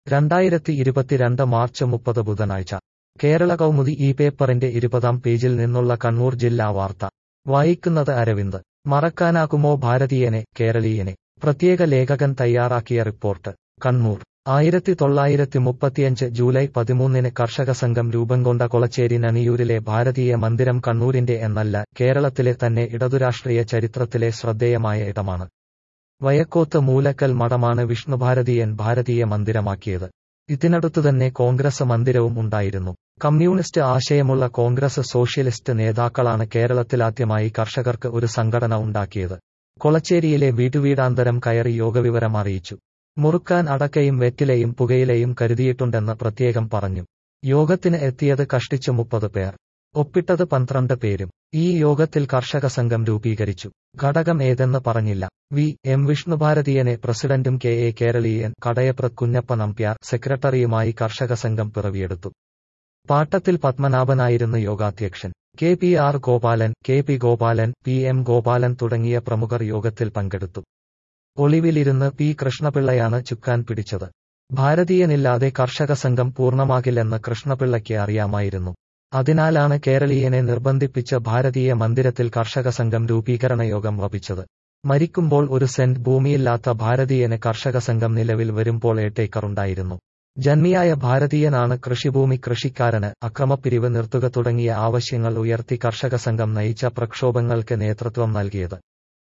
രണ്ടായിരത്തി ഇരുപത്തിരണ്ട് മാർച്ച് മുപ്പത് ബുധനാഴ്ച കേരള കൗമുദി ഈ പേപ്പറിന്റെ ഇരുപതാം പേജിൽ നിന്നുള്ള കണ്ണൂർ ജില്ലാ വാർത്ത വായിക്കുന്നത് അരവിന്ദ് മറക്കാനാകുമോ ഭാരതീയനെ കേരളീയനെ പ്രത്യേക ലേഖകൻ തയ്യാറാക്കിയ റിപ്പോർട്ട് കണ്ണൂർ ആയിരത്തി തൊള്ളായിരത്തി മുപ്പത്തിയഞ്ച് ജൂലൈ പതിമൂന്നിന് കർഷക സംഘം രൂപം കൊണ്ട കൊളച്ചേരി നണിയൂരിലെ ഭാരതീയ മന്ദിരം കണ്ണൂരിന്റെ എന്നല്ല കേരളത്തിലെ തന്നെ ഇടതുരാഷ്ട്രീയ ചരിത്രത്തിലെ ശ്രദ്ധേയമായ ഇടമാണ് വയക്കോത്ത് മൂലക്കൽ മഠമാണ് വിഷ്ണുഭാരതീയൻ ഭാരതീയ മന്ദിരമാക്കിയത് ഇതിനടുത്തുതന്നെ കോൺഗ്രസ് മന്ദിരവും ഉണ്ടായിരുന്നു കമ്മ്യൂണിസ്റ്റ് ആശയമുള്ള കോൺഗ്രസ് സോഷ്യലിസ്റ്റ് നേതാക്കളാണ് കേരളത്തിലാദ്യമായി കർഷകർക്ക് ഒരു സംഘടന ഉണ്ടാക്കിയത് കൊളച്ചേരിയിലെ വീട്ടുവീടാന്തരം കയറി യോഗവിവരം അറിയിച്ചു മുറുക്കാൻ അടക്കയും വെറ്റിലയും പുകയിലയും കരുതിയിട്ടുണ്ടെന്ന് പ്രത്യേകം പറഞ്ഞു യോഗത്തിന് എത്തിയത് കഷ്ടിച്ച് മുപ്പത് പേർ ഒപ്പിട്ടത് പന്ത്രണ്ട് പേരും ഈ യോഗത്തിൽ കർഷക സംഘം രൂപീകരിച്ചു ഘടകം ഏതെന്ന് പറഞ്ഞില്ല വി എം വിഷ്ണുഭാരതീയനെ പ്രസിഡന്റും കെ എ കേരളീയൻ കടയപ്രത് കുഞ്ഞപ്പ നമ്പ്യാർ സെക്രട്ടറിയുമായി കർഷക സംഘം പിറവിയെടുത്തു പാട്ടത്തിൽ പത്മനാഭനായിരുന്നു യോഗാധ്യക്ഷൻ K P R Gopalan K P Gopalan P M Gopalan തുടങ്ങിയ പ്രമുഖർ യോഗത്തിൽ പങ്കെടുത്തു ഒളിവിലിരുന്ന് പി കൃഷ്ണപിള്ളയാണ് ചുക്കാൻ പിടിച്ചത് ഭാരതീയനില്ലാതെ കർഷക സംഘം പൂർണ്ണമാകില്ലെന്ന് കൃഷ്ണപിള്ളയ്ക്ക് അറിയാമായിരുന്നു അതിനാലാണ് കേരളീയനെ നിർബന്ധിപ്പിച്ച് ഭാരതീയ മന്ദിരത്തിൽ കർഷക സംഘം രൂപീകരണ യോഗം വപിച്ചത് മരിക്കുമ്പോൾ ഒരു സെന്റ് ഭൂമിയില്ലാത്ത ഭാരതീയന് കർഷക സംഘം നിലവിൽ വരുമ്പോൾ ഏട്ടേക്കറുണ്ടായിരുന്നു ജന്മിയായ ഭാരതീയനാണ് കൃഷിഭൂമി കൃഷിക്കാരന് അക്രമപ്പിരിവ് നിർത്തുക തുടങ്ങിയ ആവശ്യങ്ങൾ ഉയർത്തി കർഷക സംഘം നയിച്ച പ്രക്ഷോഭങ്ങൾക്ക് നേതൃത്വം നൽകിയത്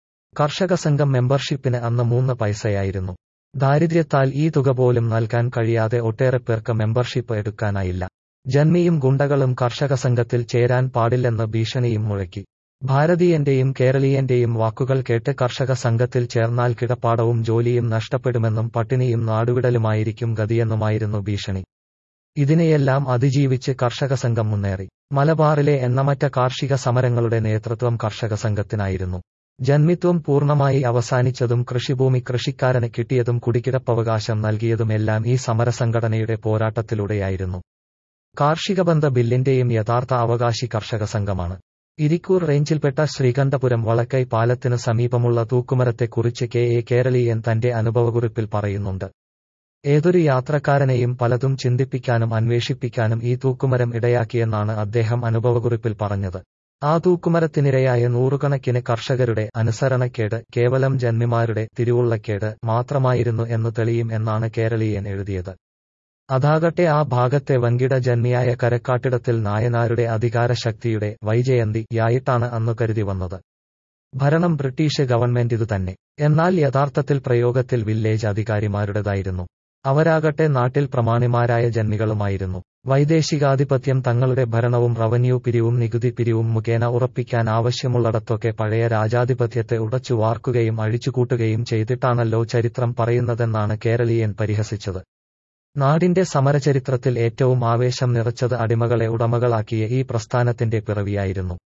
കർഷക സംഘം മെമ്പർഷിപ്പിന് അന്ന് മൂന്ന് പൈസയായിരുന്നു ദാരിദ്ര്യത്താൽ ഈ തുക പോലും നൽകാൻ കഴിയാതെ ഒട്ടേറെ പേർക്ക് മെമ്പർഷിപ്പ് എടുക്കാനായില്ല ജന്മിയും ഗുണ്ടകളും കർഷക സംഘത്തിൽ ചേരാൻ പാടില്ലെന്ന് ഭീഷണിയും മുഴക്കി ഭാരതീയന്റെയും കേരളീയന്റെയും വാക്കുകൾ കേട്ട് കർഷക സംഘത്തിൽ ചേർന്നാൽ കിടപ്പാടവും ജോലിയും നഷ്ടപ്പെടുമെന്നും പട്ടിണിയും നാടുവിടലുമായിരിക്കും ഗതിയെന്നുമായിരുന്നു ഭീഷണി ഇതിനെയെല്ലാം അതിജീവിച്ച് കർഷക സംഘം മുന്നേറി മലബാറിലെ എണ്ണമറ്റ കാർഷിക സമരങ്ങളുടെ നേതൃത്വം കർഷക സംഘത്തിനായിരുന്നു ജന്മിത്വം പൂർണ്ണമായി അവസാനിച്ചതും കൃഷിഭൂമി കൃഷിക്കാരന് കിട്ടിയതും കുടിക്കിടപ്പവകാശം നൽകിയതുമെല്ലാം ഈ സമരസംഘടനയുടെ പോരാട്ടത്തിലൂടെയായിരുന്നു കാർഷിക ബന്ധ ബില്ലിന്റെയും യഥാർത്ഥ അവകാശി കർഷക സംഘമാണ് ഇരിക്കൂർ റേഞ്ചിൽപ്പെട്ട ശ്രീകണ്ഠപുരം വളക്കൈ പാലത്തിന് സമീപമുള്ള തൂക്കുമരത്തെക്കുറിച്ച് കെ എ കേരളീയൻ തന്റെ അനുഭവകുറിപ്പിൽ പറയുന്നുണ്ട് ഏതൊരു യാത്രക്കാരനെയും പലതും ചിന്തിപ്പിക്കാനും അന്വേഷിപ്പിക്കാനും ഈ തൂക്കുമരം ഇടയാക്കിയെന്നാണ് അദ്ദേഹം അനുഭവകുറിപ്പിൽ പറഞ്ഞത് ആ തൂക്കുമരത്തിനിരയായ നൂറുകണക്കിന് കർഷകരുടെ അനുസരണക്കേട് കേവലം ജന്മിമാരുടെ തിരുവുള്ളക്കേട് മാത്രമായിരുന്നു എന്ന് തെളിയും എന്നാണ് കേരളീയൻ എഴുതിയത് അതാകട്ടെ ആ ഭാഗത്തെ വൻകിട ജന്മിയായ കരക്കാട്ടിടത്തിൽ നായനാരുടെ അധികാരശക്തിയുടെ വൈജയന്തി യായിട്ടാണ് അന്നു കരുതി വന്നത് ഭരണം ബ്രിട്ടീഷ് ഗവൺമെന്റിതു തന്നെ എന്നാൽ യഥാർത്ഥത്തിൽ പ്രയോഗത്തിൽ വില്ലേജ് അധികാരിമാരുടേതായിരുന്നു അവരാകട്ടെ നാട്ടിൽ പ്രമാണിമാരായ ജന്മികളുമായിരുന്നു വൈദേശികാധിപത്യം തങ്ങളുടെ ഭരണവും റവന്യൂ പിരിവും നികുതി പിരിവും മുഖേന ഉറപ്പിക്കാൻ ആവശ്യമുള്ളിടത്തൊക്കെ പഴയ രാജാധിപത്യത്തെ ഉടച്ചു വാർക്കുകയും അഴിച്ചുകൂട്ടുകയും ചെയ്തിട്ടാണല്ലോ ചരിത്രം പറയുന്നതെന്നാണ് കേരളീയൻ പരിഹസിച്ചത് നാടിന്റെ സമരചരിത്രത്തിൽ ഏറ്റവും ആവേശം നിറച്ചത് അടിമകളെ ഉടമകളാക്കിയ ഈ പ്രസ്ഥാനത്തിന്റെ പിറവിയായിരുന്നു